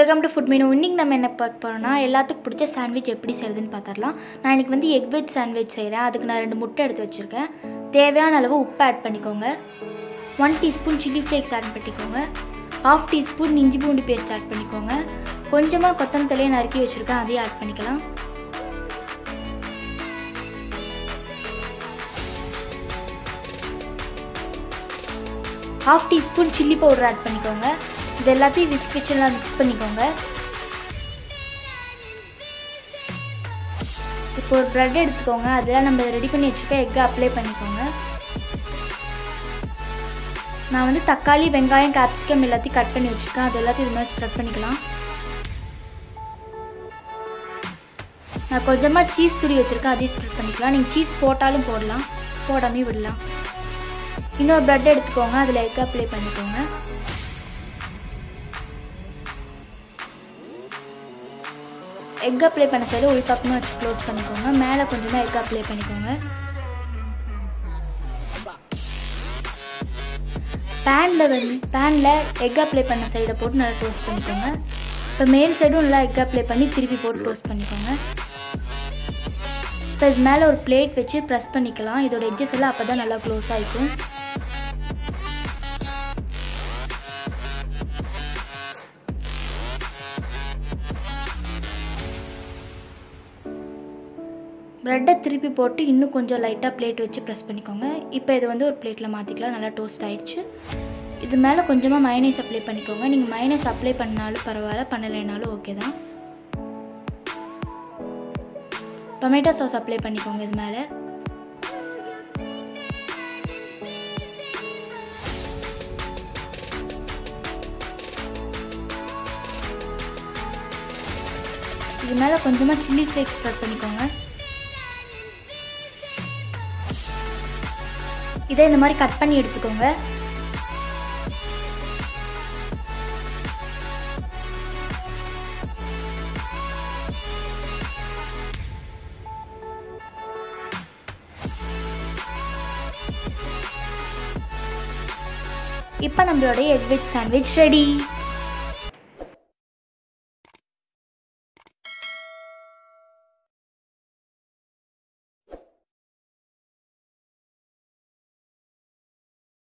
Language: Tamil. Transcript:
வெல்கம் டு ஃபுட் மெனு இன்னைக்கு நம்ம என்ன பார்க்க போகிறோம்னா எல்லாத்துக்கும் பிடிச்ச சாண்ட்விச் எப்படி செய்கிறதுன்னு பார்த்துடலாம் நான் இன்றைக்கி வந்து எக் வெஜ் சாண்ட்விச் செய்கிறேன் அதுக்கு நான் ரெண்டு முட்டை எடுத்து வச்சுருக்கேன் தேவையான அளவு உப்பு ஆட் பண்ணிக்கோங்க one teaspoon chilli flakes add பண்ணிக்கோங்க ஹாஃப் டீஸ்பூன் இஞ்சி பூண்டு பேஸ்ட் ஆட் பண்ணிக்கோங்க கொஞ்சமாக கொத்தமல்லி தலையை நறுக்கி வச்சுருக்கேன் அதையும் ஆட் பண்ணிக்கலாம் half teaspoon chilli powder add பண்ணிக்கோங்க இது எல்லாத்தையும் விஸ்க் வச்சுலாம் மிக்ஸ் பண்ணிக்கோங்க இப்போ ஒரு ப்ரெட் எடுத்துக்கோங்க அதில் நம்ம ரெடி பண்ணி வச்சுக்க எக்கை அப்ளை பண்ணிக்கோங்க நான் வந்து தக்காளி வெங்காயம் கேப்சிகம் எல்லாத்தையும் கட் பண்ணி வச்சுருக்கேன் அது எல்லாத்தையும் இது மாதிரி ஸ்ப்ரெட் பண்ணிக்கலாம் நான் கொஞ்சமாக சீஸ் துரி வச்சுருக்கேன் அதையும் ஸ்ப்ரெட் பண்ணிக்கலாம் நீங்கள் சீஸ் போட்டாலும் போடலாம் போடாமே விடலாம் இன்னொரு ப்ரெட் எடுத்துக்கோங்க அதில் எக் அப்ளை பண்ணிக்கோங்க எக் அப்ளை பண்ண சைடு ஒரு பக்கமாக வச்சு க்ளோஸ் பண்ணிக்கோங்க மேலே கொஞ்சமாக எக் அப்ளை பண்ணிக்கோங்க பேனில் வந்து பேனில் எக் அப்ளை பண்ண சைடை போட்டு நல்லா டோஸ்ட் பண்ணிக்கோங்க இப்போ மேல் சைடும் நல்லா எக் அப்ளை பண்ணி திருப்பி போட்டு டோஸ்ட் பண்ணிக்கோங்க இப்போ இது மேலே ஒரு பிளேட் வச்சு ப்ரெஸ் பண்ணிக்கலாம் இதோட எட்ஜஸ் எல்லாம் அப்போ தான் நல்லா க்ளோஸ் ஆகிக்கும் ப்ரெட்டை திருப்பி போட்டு இன்னும் கொஞ்சம் லைட்டாக பிளேட் வச்சு ப்ரெஸ் பண்ணிக்கோங்க இப்போ இது வந்து ஒரு பிளேட்டில் மாற்றிக்கலாம் நல்லா டோஸ்ட் ஆகிடுச்சு இது மேலே கொஞ்சமாக மைனஸ் அப்ளை பண்ணிக்கோங்க நீங்கள் மைனஸ் அப்ளை பண்ணாலும் பரவாயில்ல பண்ணலைனாலும் ஓகே தான் டொமேட்டோ சாஸ் அப்ளை பண்ணிக்கோங்க இது மேலே இது மேலே கொஞ்சமாக சில்லி ஃப்ளேக்ஸ் ஸ்ப்ரெட் பண்ணிக்கோங்க இதை இந்த மாதிரி கட் பண்ணி எடுத்துக்கோங்க இப்போ நம்மளோட எக் வெஜ் சாண்ட்விச் ரெடி